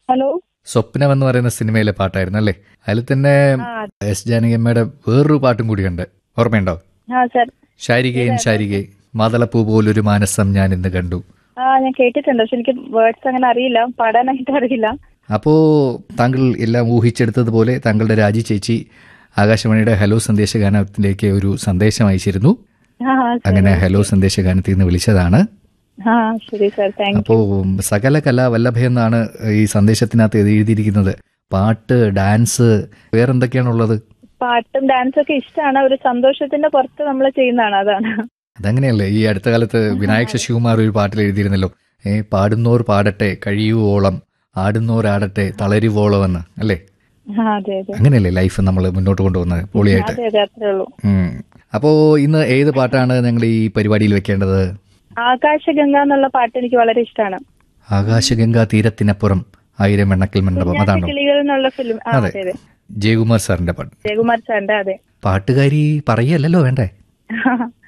Hello സ്വപ്നം എന്ന് പറയുന്ന സിനിമയിലെ പാട്ടായിരുന്നു അല്ലേ അതിൽ തന്നെ ആ എസ് ജാനകിയമ്മയുടെ വേറൊരു പാട്ടും കൂടിയുണ്ട് ഓർമ്മയുണ്ടോ ആ സർ ശാരികയും ശാരികെ മാതളപ്പൂ പോലൊരു മാനസം ഞാൻ ഇന്ന് കണ്ടു ആ ഞാൻ കേട്ടിട്ടുണ്ട് പക്ഷെ എനിക്ക് വേർഡ്സ് അങ്ങനെ അറിയില്ല പാടാനായിട്ട് അറിയില്ല അപ്പോൾ താങ്കൾ എല്ലാം ഊഹിച്ചെടുത്തതുപോലെ താങ്കളുടെ രാജി ചേച്ചി ആകാശവാണിയുടെ ഹലോ സന്ദേശഗാനത്തിലേക്ക് ഒരു സന്ദേശം അയച്ചിരുന്നു ആ ശരി. അങ്ങനെ ഹലോ സന്ദേശഗാനത്തിൽ നിന്ന് വിളിച്ചതാണ് ആ ശരി സർ താങ്ക് യു അപ്പോൾ സകല കലാവല്ലഭ എന്നാണ് ഈ സന്ദേശത്തിനകത്ത് എഴുതിയിരിക്കുന്നത് പാട്ട് ഡാൻസ് വേറെന്തൊക്കെയാണുള്ളത് പാട്ടും ഡാൻസും ഒക്കെ ഇഷ്ടമാണ് ഒരു സന്തോഷത്തിന്റെ പുറത്ത് നമ്മൾ ചെയ്യുന്നതാണ് അതാണ് അതങ്ങനെയല്ലേ ഈ അടുത്ത കാലത്ത് വിനായക് ശശികുമാർ ഒരു പാട്ടിൽ എഴുതിയിരുന്നല്ലോ ഏ പാടുന്നോർ പാടട്ടെ കഴിയുവോളം ആടുന്നോർ ആടട്ടെ തളരുവോളം എന്ന് അല്ലേ ആ അതെ അതെ അങ്ങനെയല്ലേ ലൈഫ് നമ്മൾ മുന്നോട്ട് കൊണ്ടുപോകുന്നത് പൊളിയായിട്ട് അതെ അതെ അത്രേ ഉള്ളൂ ഉം. അപ്പോ ഇന്ന് ഏത് പാട്ടാണ് ഞങ്ങൾ ഈ പരിപാടിയിൽ വെക്കേണ്ടത് ആകാശഗംഗ എന്നുള്ള പാട്ട് എനിക്ക് വളരെ ഇഷ്ടമാണ് ആകാശഗംഗാ തീരത്തിനപ്പുറം ആയിരം എണ്ണക്കൽ മണ്ഡപം അതാണോ കിളികൾ എന്നുള്ള ഫിലിം ആ അതെ. അതെ അതെ ജയകുമാർ സാറിന്റെ പാട്ട് ജയകുമാർ സാറിന്റെ അതെ പാട്ടുകാരി പറയല്ലോ വേണ്ടേ